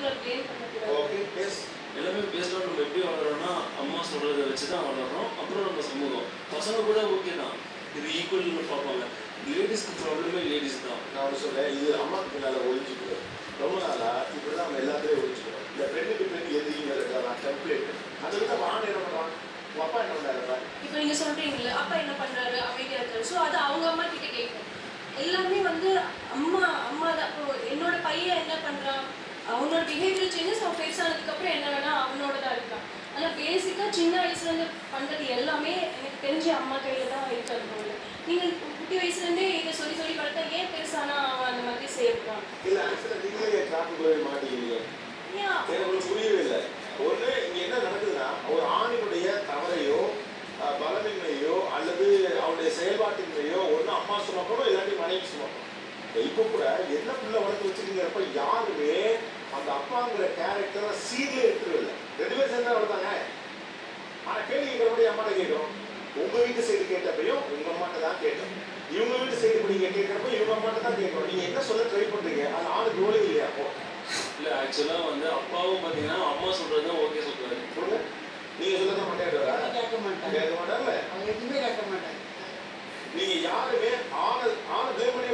மற்றவங்களை ப்ளேம் பண்ணக்கூடாது okay yes எல்லாமே பேஸ்ட் ஆன் நம்ம எப்படி வளர்றோம்னா அம்மா சொல்றதை வச்சு தான் வளர்றோம் அப்புறம் நம்ம சமூகம் பசங்க கூட ஓகே தான் இது ஈக்குவல் பார்ப்பாங்க லேடிஸ்க்கு ப்ராப்ளமே லேடிஸ் தான் நான் ஒன்று சொல்றேன் இது அம்மாக்கு பின்னால ஒழிச்சுக்கிறோம் ரொம்ப நாளா இப்படி தான் நம்ம எல்லாத்துலேயும் ஒழிச்சுக்கிறோம் இந்த பெண்ணுக்கு பெண் எதிரிங்கிறதுக்கான டெம்ப்ளேட் அதை விட வாங்க என்ன பண்ணுவான் உன் அப்பா என்ன பண்ணாரு இப்போ நீங்க சொல்றீங்கல்ல அப்பா என்ன பண்றாரு அமைதியா இருக்காரு ஸோ அது அவங்க அம்மா கிட்ட கேட்கும் எல்லாமே வந்து அம்மா அம்மா தான் இப்போ என்னோட பையன் என்ன பண்றான் அவனோட பிஹேவியர் சேஞ்சஸ் அவன் பெருசானதுக்கு அப்புறம் என்ன வேணா அவனோட தான் இருக்கான் ஆனா பேசிக்கா சின்ன வயசுல இருந்து பண்றது எல்லாமே எனக்கு தெரிஞ்ச அம்மா கையில தான் இருக்கிறது போல நீங்க குட்டி வயசுல இருந்தே இதை சொல்லி சொல்லி வளர்த்தா ஏன் பெருசானா அவன் அந்த மாதிரி செய்யறான் இல்லை ஆக்சுவலாக நீங்களே டிராஃபிக்குள்ளே மாட்டீங்க ஏன் எனக்கு உங்களுக்கு புரியவே இல்லை ஒன்று இங்கே என்ன நடக்குதுன்னா ஒரு ஆணினுடைய தவறையோ அஹ், பலமின்மையோ அல்லது அவனுடைய செயல்பாட்டின்மையோ ஒன்று அம்மா சுமக்கணும் இல்லாட்டி மனைவி சுமக்கணும் இப்போ கூட என்ன பிள்ளை வளர்த்து வச்சிருக்கிறப்ப யாருமே அந்த அப்பாங்கிற கேரக்டரை சீட்ல எடுத்துருவில்ல ரெண்டு பேரும் சேர்ந்து வளர்த்தாங்க ஆனா கேள்வி கேட்கறபடி அம்மாட்ட கேட்கிறோம் உங்க வீட்டு சைடு கேட்டப்பையும் உங்க அம்மாட்ட தான் கேட்டோம் இவங்க வீட்டு சைடு நீங்க கேட்கறப்ப இவங்க அம்மாட்ட தான் கேட்கணும் நீங்க என்ன சொல்ல ட்ரை பண்றீங்க அது ஆணுக்கு ரோலே இல்லையா அப்போ இல்லை ஆக்சுவலாக வந்து அப்பாவும் பார்த்தீங்கன்னா அம்மா சொல்றது தான் ஓகே சொல்றாரு சொல்லுங்க நீங்க சொல்லதான் மாட்டேன் கேட்க மாட்டாங்க கேட்க மாட்டாங்கல்ல அவங்க எதுவுமே கேட்க மாட்டாங்க நீங்க யாருமே ஆணை ஆணை blame பண்ணி